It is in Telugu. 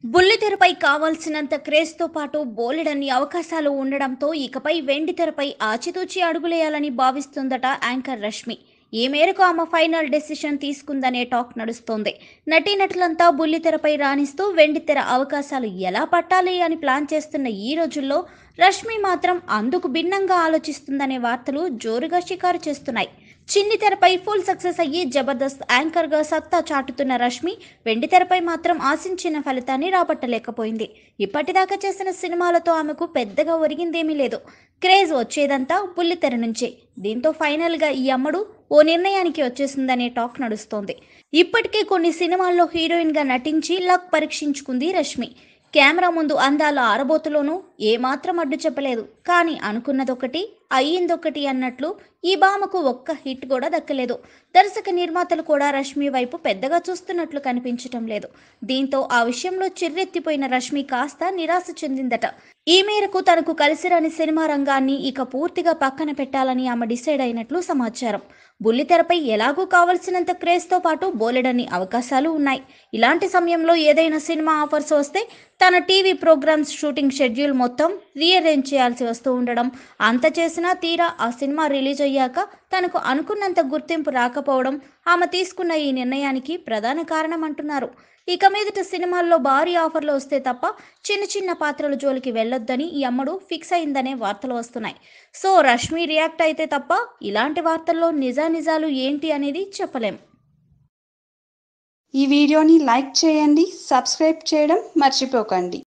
బుల్లితెరపై కావాల్సినంత క్రేజ్తో పాటు బోలెడన్ని అవకాశాలు ఉండడంతో ఇకపై వెండి తెరపై ఆచితూచి అడుగులేయాలని భావిస్తుందట యాంకర్ రష్మి ఈ మేరకు ఆమె ఫైనల్ డెసిషన్ తీసుకుందనే టాక్ నడుస్తోంది నటీనటులంతా బుల్లితెరపై రాణిస్తూ వెండితెర అవకాశాలు ఎలా పట్టాలి అని ప్లాన్ చేస్తున్న ఈ రోజుల్లో రష్మి మాత్రం అందుకు భిన్నంగా ఆలోచిస్తుందనే వార్తలు జోరుగా షికారు చేస్తున్నాయి చిన్ని తెరపై ఫుల్ సక్సెస్ అయ్యి జబర్దస్త్ యాంకర్ గా సత్తా చాటుతున్న రష్మి వెండి తెరపై మాత్రం ఆశించిన ఫలితాన్ని రాబట్టలేకపోయింది ఇప్పటిదాకా చేసిన సినిమాలతో ఆమెకు పెద్దగా ఒరిగిందేమీ లేదు క్రేజ్ వచ్చేదంతా బుల్లితెర నుంచే దీంతో ఫైనల్ గా ఈ అమ్మడు ఓ నిర్ణయానికి వచ్చేసిందనే టాక్ నడుస్తోంది ఇప్పటికే కొన్ని సినిమాల్లో హీరోయిన్ గా నటించి లక్ పరీక్షించుకుంది రష్మి కెమెరా ముందు అందాల ఆరబోతులోనూ ఏమాత్రం అడ్డు చెప్పలేదు కానీ అనుకున్నదొకటి అయ్యిందొకటి అన్నట్లు ఈ భామకు ఒక్క హిట్ కూడా దక్కలేదు దర్శక నిర్మాతలు కూడా రష్మి వైపు పెద్దగా చూస్తున్నట్లు కనిపించటం లేదు దీంతో ఆ విషయంలో చిర్రెత్తిపోయిన రష్మి కాస్త నిరాశ చెందిందట ఈ మేరకు తనకు కలిసిరాని సినిమా రంగాన్ని ఇక పూర్తిగా పక్కన పెట్టాలని ఆమె డిసైడ్ అయినట్లు సమాచారం బుల్లితెరపై ఎలాగూ కావలసినంత క్రేజ్తో పాటు బోలెడన్ని అవకాశాలు ఉన్నాయి ఇలాంటి సమయంలో ఏదైనా సినిమా ఆఫర్స్ వస్తే తన టీవీ ప్రోగ్రామ్స్ షూటింగ్ షెడ్యూల్ మొత్తం రీఅరేంజ్ చేయాల్సి వస్తూ ఉండడం అంత చేసినా తీరా ఆ సినిమా రిలీజ్ అయ్యాక తనకు అనుకున్నంత గుర్తింపు రాకపోవడం ఆమె తీసుకున్న ఈ నిర్ణయానికి ప్రధాన కారణం అంటున్నారు ఇక మీదట సినిమాల్లో భారీ ఆఫర్లు వస్తే తప్ప చిన్న చిన్న పాత్రల జోలికి వెళ్ళొద్దని ఈ అమ్మడు ఫిక్స్ అయిందనే వార్తలు వస్తున్నాయి సో రష్మి రియాక్ట్ అయితే తప్ప ఇలాంటి వార్తల్లో నిజానిజాలు ఏంటి అనేది చెప్పలేం ఈ వీడియోని లైక్ చేయండి సబ్స్క్రైబ్ చేయడం మర్చిపోకండి